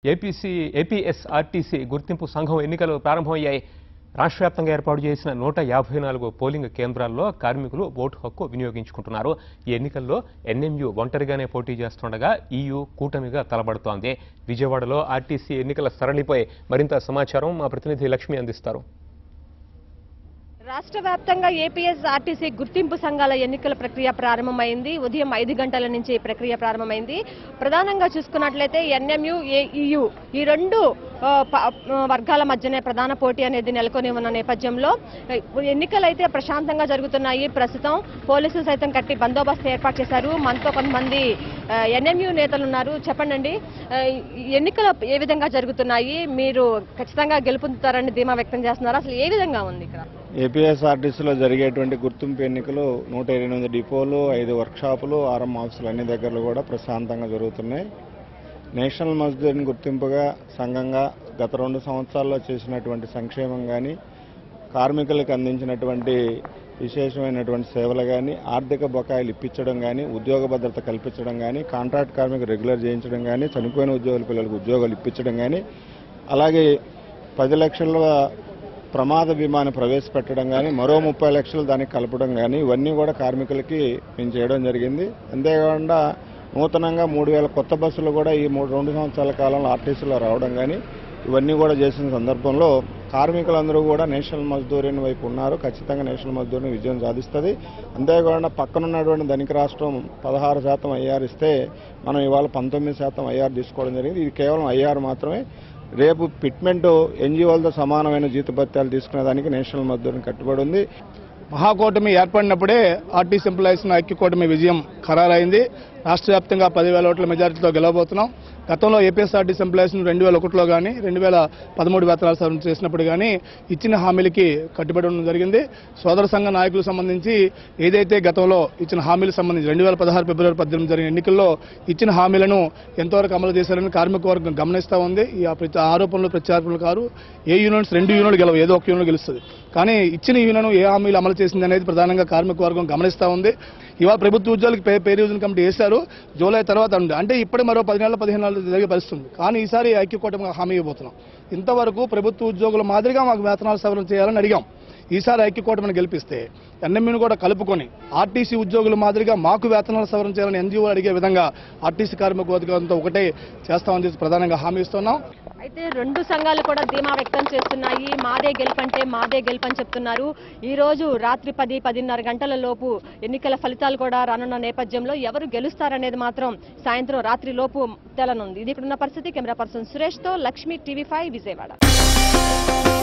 APC APSRTC గుర్తింపు సంఘం ఎన్నికలు ప్రారంభమయ్యాయి రాష్ట్ర వ్యాప్తంగా ఏర్పాటు చేసిన నూట యాభై నాలుగు పోలింగ్ కేంద్రాల్లో కార్మికులు ఓటు హక్కు వినియోగించుకుంటున్నారు ఈ ఎన్నికల్లో ఎన్ఎంయు ఒంటరిగానే పోటీ చేస్తుండగా ఈయూ కూటమిగా తలబడుతోంది విజయవాడలో ఆర్టీసీ ఎన్నికల సరళిపై మరింత సమాచారం మా ప్రతినిధి లక్ష్మి అందిస్తారు రాష్ట్ర వ్యాప్తంగా ఏపీఎస్ ఆర్టీసీ గుర్తింపు సంఘాల ఎన్నికల ప్రక్రియ ప్రారంభమైంది ఉదయం ఐదు గంటల నుంచి ఈ ప్రక్రియ ప్రారంభమైంది ప్రధానంగా చూసుకున్నట్లయితే ఎన్ఎంయు ఏఈయు ఈ రెండు ఆ, ప- ఆ, వర్గాల మధ్యనే ప్రధాన పోటీ అనేది నెలకొని ఉన్న నేపథ్యంలో ఆ, ఎన్నికలు అయితే ప్రశాంతంగా జరుగుతున్నాయి ప్రస్తుతం పోలీసులు సైతం కట్టి బందోబస్తు ఏర్పాటు చేశారు మనతో కొంతమంది ఎన్ఎంయు నేతలు ఉన్నారు చెప్పండి ఆ, ఈ ఎన్నికలు ఏ విధంగా జరుగుతున్నాయి మీరు ఖచ్చితంగా గెలుపొందుతారని ధీమా వ్యక్తం చేస్తున్నారు అసలు ఏ విధంగా ఉంది ఇక్కడ ఏపీఎస్ఆర్టీసీలో జరిగేటువంటి గుర్తింపు ఎన్నికలు నూట ఇరవై ఎనిమిది డిపోలు ఐదు వర్క్షాపులు ఆర్ఎం ఆఫీసులు అన్ని దగ్గరలు కూడా ప్రశాంతంగా జరుగుతున్నాయి నేషనల్ మజ్దూర్ని గుర్తింపుగా సంఘంగా గత రెండు సంవత్సరాల్లో చేసినటువంటి సంక్షేమం కానీ కార్మికులకు అందించినటువంటి విశేషమైనటువంటి సేవలు కానీ ఆర్థిక బకాయిలు ఇప్పించడం కానీ ఉద్యోగ భద్రత కల్పించడం కానీ కాంట్రాక్ట్ కార్మికులు రెగ్యులర్ చేయించడం కానీ చనిపోయిన ఉద్యోగుల పిల్లలకు ఉద్యోగాలు ఇప్పించడం కానీ అలాగే పది లక్షల ప్రమాద బీమాని ప్రవేశపెట్టడం కానీ మరో ముప్పై లక్షలు దానికి కలపడం కానీ ఇవన్నీ కూడా కార్మికులకి మేము చేయడం జరిగింది అంతేకాకుండా నూతనంగా మూడు వేల కొత్త బస్సులు కూడా ఈ మూడు రెండు సంవత్సరాల కాలంలో ఆర్టీసీలో రావడం కానీ ఇవన్నీ కూడా చేసిన సందర్భంలో కార్మికులందరూ కూడా నేషనల్ మజ్దూరిని వైపు ఉన్నారు ఖచ్చితంగా నేషనల్ మజ్దూరిని విజయం సాధిస్తుంది అంతేకాకుండా పక్కనున్నటువంటి ధనిక రాష్ట్రం పదహారు శాతం ఐఆర్ ఇస్తే మనం ఇవాళ పంతొమ్మిది శాతం ఐఆర్ తీసుకోవడం జరిగింది ఇది కేవలం ఐఆర్ మాత్రమే రేపు పిట్మెంట్ ఎన్జిఓలతో సమానమైన జీతభత్యాలు తీసుకునే దానికి నేషనల్ మద్దతుని కట్టుబడి ఉంది మహాకూటమి ఏర్పడినప్పుడే ఆర్టీసీ ఎంప్లాయీస్ ఐక్య కూటమి విజయం ఖరారైంది రాష్ట్ర వ్యాప్తంగా పదివేల ఓట్ల మెజారిటీతో గెలవబోతున్నాం గతంలో ఏపీఎస్ఆర్టీసీ ఎంప్లాయీస్ రెండు వేల ఒకటిలో కానీ రెండు వేల పదమూడు వేతనాలు సవరణ చేసినప్పుడు కానీ ఇచ్చిన హామీలకి కట్టుబడి ఉండడం జరిగింది సోదర సంఘ నాయకులకు సంబంధించి ఏదైతే గతంలో ఇచ్చిన హామీలకు సంబంధించి రెండు వేల పదహారు ఫిబ్రవరి పద్దెనిమిది జరిగిన ఎన్నికల్లో ఇచ్చిన హామీలను ఎంతవరకు అమలు చేశారని కార్మిక వర్గం గమనిస్తూ ఉంది ఈ ఆ ప్రతి ఆరోపణలు ప్రత్యారోపణలు కారు ఏ యూనియన్స్ రెండు యూనియన్లు గెలవు ఏదో ఒక యూనియన్ గెలుస్తుంది కానీ ఇచ్చిన యూనియన్ ఏ హామీలు అమలు చేసింది అనేది ప్రధానంగా కార్మిక వర్గం గమనిస్తూ ఉంది ఇవాళ ప్రభుత్వ ఉద్యోగులకు పే పే రివిజన్ కమిటీ వేశారు జూలై తర్వాత ఉంది అంటే ఇప్పుడే మరో పది నెలల పదిహేను నెలలు జరిగే పరిస్థితి ఉంది కానీ ఈసారి ఐక్య కూటమి హామీ ఇవ్వబోతున్నాం ఇంతవరకు ప్రభుత్వ ఉద్యోగుల మాదిరిగా మాకు వేతనాలు సవరణ చేయాలని అడిగాం ఈసారి ఐక్య కూటమిని గెలిపిస్తే ఎన్ఎంఈను కూడా కలుపుకొని ఆర్టీసీ ఉద్యోగుల మాదిరిగా మాకు వేతనాలు సవరణ చేయాలని ఎన్జిఓ అడిగే విధంగా ఆర్టీసీ కార్మిక వర్గంతో ఒకటే చేస్తామని చెప్పి ప్రధానంగా హామీ ఇస్తున్నాం అయితే రెండు సంఘాలు కూడా ధీమా వ్యక్తం చేస్తున్నాయి మాదే గెలుపంటే మాదే గెలుపని చెప్తున్నారు ఈ రోజు రాత్రి పది పదిన్నర గంటల లోపు ఎన్నికల ఫలితాలు కూడా రానున్న నేపథ్యంలో ఎవరు గెలుస్తారనేది మాత్రం సాయంత్రం రాత్రి లోపు తెలనుంది ఇది ఇక్కడున్న పరిస్థితి కెమెరా పర్సన్ సురేష్ తో లక్ష్మి టీవీ ఫైవ్ విజయవాడ